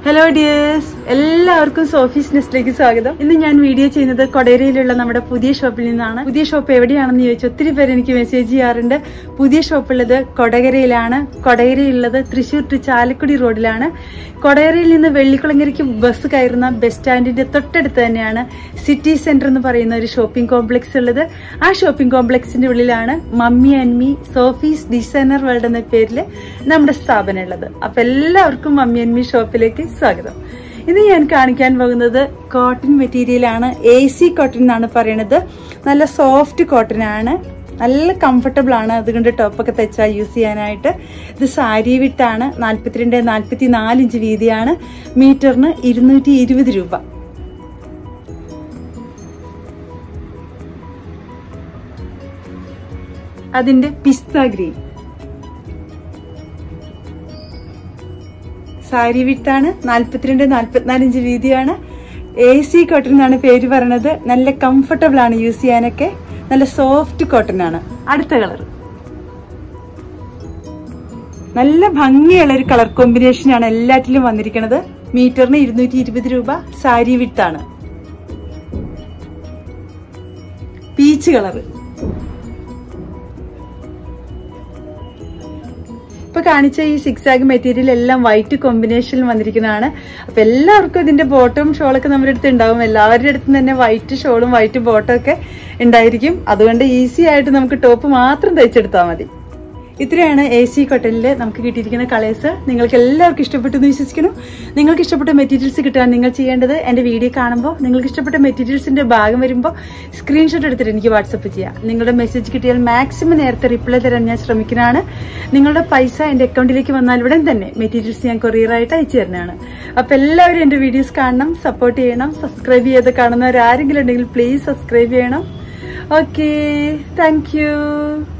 hello dears എല്ലാവർക്കും Sophie's നെസ്റ്റിലേക്ക് സ്വാഗതം ഇന്ന് ഞാൻ വീഡിയോ ചെയ്യുന്നത് കൊടേരയിലുള്ള നമ്മുടെ പുതിയ ഷോപ്പിൽ നിന്നാണ് പുതിയ ഷോപ്പ് എവിടെയാണെന്ന് ചോദിച്ചു ഒത്തിരി പേര് എനിക്ക് മെസ്സേജ് ചെയ്യാറുണ്ട് പുതിയ ഷോപ്പുള്ളത് കൊടകരയിലാണ് കൊടകരയുള്ളത് തൃശ്ശൂർ ടു ചാലക്കുടി റോഡിലാണ് കൊടകരയിൽ നിന്ന് വെള്ളിക്കുളങ്ങരയ്ക്ക് ബസ് കയറുന്ന ബസ് സ്റ്റാൻഡിന്റെ തൊട്ടടുത്ത് തന്നെയാണ് സിറ്റി സെന്റർ എന്ന് പറയുന്ന ഒരു ഷോപ്പിംഗ് കോംപ്ലക്സ് ഉള്ളത് ആ ഷോപ്പിംഗ് കോംപ്ലക്സിന്റെ ഉള്ളിലാണ് mummy and me Sophie's designer world എന്ന പേരിൽ നമ്മുടെ സ്ഥാപനം ഉള്ളത് അപ്പൊ എല്ലാവർക്കും മമ്മി ആൻഡ് മീ ഷോപ്പിലേക്ക് സ്വാഗതം ഇന്ന് ഞാൻ കാണിക്കാൻ പോകുന്നത് കോട്ടൺ മെറ്റീരിയൽ ആണ് എ സി കോട്ടൺ എന്നാണ് പറയണത് നല്ല സോഫ്റ്റ് കോട്ടൺ ആണ് നല്ല കംഫർട്ടബിൾ ആണ് അതുകൊണ്ട് ടോപ്പൊക്കെ തെച്ചാൽ യൂസ് ചെയ്യാനായിട്ട് ഇത് സാരി വിട്ടാണ് നാൽപ്പത്തിരണ്ട് നാൽപ്പത്തി നാല് ഇഞ്ച് വീതിയാണ് മീറ്ററിന് ഇരുന്നൂറ്റി ഇരുപത് രൂപ അതിന്റെ പിസ്ത ഗ്രീൻ സാരി വിട്ടാണ് നാല്പത്തിരണ്ട് നാല്പത്തിനാല് ഇഞ്ച് വീതിയാണ് എ സി കോട്ടൺ എന്നാണ് പേര് പറയണത് നല്ല കംഫർട്ടബിൾ ആണ് യൂസ് ചെയ്യാനൊക്കെ നല്ല സോഫ്റ്റ് കോട്ടൺ ആണ് അടുത്ത കളർ നല്ല ഭംഗിയുള്ള ഒരു കളർ കോമ്പിനേഷൻ ആണ് എല്ലാറ്റിലും വന്നിരിക്കുന്നത് മീറ്ററിന് ഇരുന്നൂറ്റി ഇരുപത് രൂപ സാരി വിട്ടാണ് പീച്ച് കളർ ഇപ്പൊ കാണിച്ച ഈ സിക്സ് ആഗ് മെറ്റീരിയൽ എല്ലാം വൈറ്റ് കോമ്പിനേഷനിൽ വന്നിരിക്കുന്നതാണ് അപ്പൊ എല്ലാവർക്കും ഇതിന്റെ ബോട്ടം ഷോളൊക്കെ നമ്മുടെ അടുത്ത് ഉണ്ടാവും എല്ലാവരുടെ അടുത്തും തന്നെ വൈറ്റ് ഷോളും വൈറ്റ് ബോട്ടം ഒക്കെ ഉണ്ടായിരിക്കും അതുകൊണ്ട് ഈസി ആയിട്ട് നമുക്ക് ടോപ്പ് മാത്രം തയ്ച്ചെടുത്താൽ മതി ഇത്രയാണ് എ സി കോട്ടണിൽ നമുക്ക് കിട്ടിയിരിക്കുന്ന കളേഴ്സ് നിങ്ങൾക്ക് എല്ലാവർക്കും ഇഷ്ടപ്പെട്ടു എന്ന് വിശ്വസിക്കുന്നു നിങ്ങൾക്ക് ഇഷ്ടപ്പെട്ട മെറ്റീരിയൽസ് കിട്ടാൻ നിങ്ങൾ ചെയ്യേണ്ടത് എൻ്റെ വീഡിയോ കാണുമ്പോൾ നിങ്ങൾക്ക് ഇഷ്ടപ്പെട്ട മെറ്റീരിയൽസിന്റെ ഭാഗം വരുമ്പോൾ സ്ക്രീൻഷോട്ട് എടുത്തിട്ട് എനിക്ക് വാട്സപ്പ് ചെയ്യാം നിങ്ങളുടെ മെസ്സേജ് കിട്ടിയാൽ മാക്സിമം നേരത്തെ റിപ്ലൈ തരാൻ ഞാൻ ശ്രമിക്കുന്നതാണ് നിങ്ങളുടെ പൈസ എൻ്റെ അക്കൗണ്ടിലേക്ക് വന്നാൽ ഉടൻ തന്നെ മെറ്റീരിയൽസ് ഞാൻ കൊറിയറായിട്ട് അയച്ചു തരുന്നതാണ് അപ്പോൾ എല്ലാവരും എൻ്റെ വീഡിയോസ് കാണണം സപ്പോർട്ട് ചെയ്യണം സബ്സ്ക്രൈബ് ചെയ്ത് കാണുന്നവർ ആരെങ്കിലും ഉണ്ടെങ്കിൽ പ്ലീസ് സബ്സ്ക്രൈബ് ചെയ്യണം ഓക്കെ താങ്ക്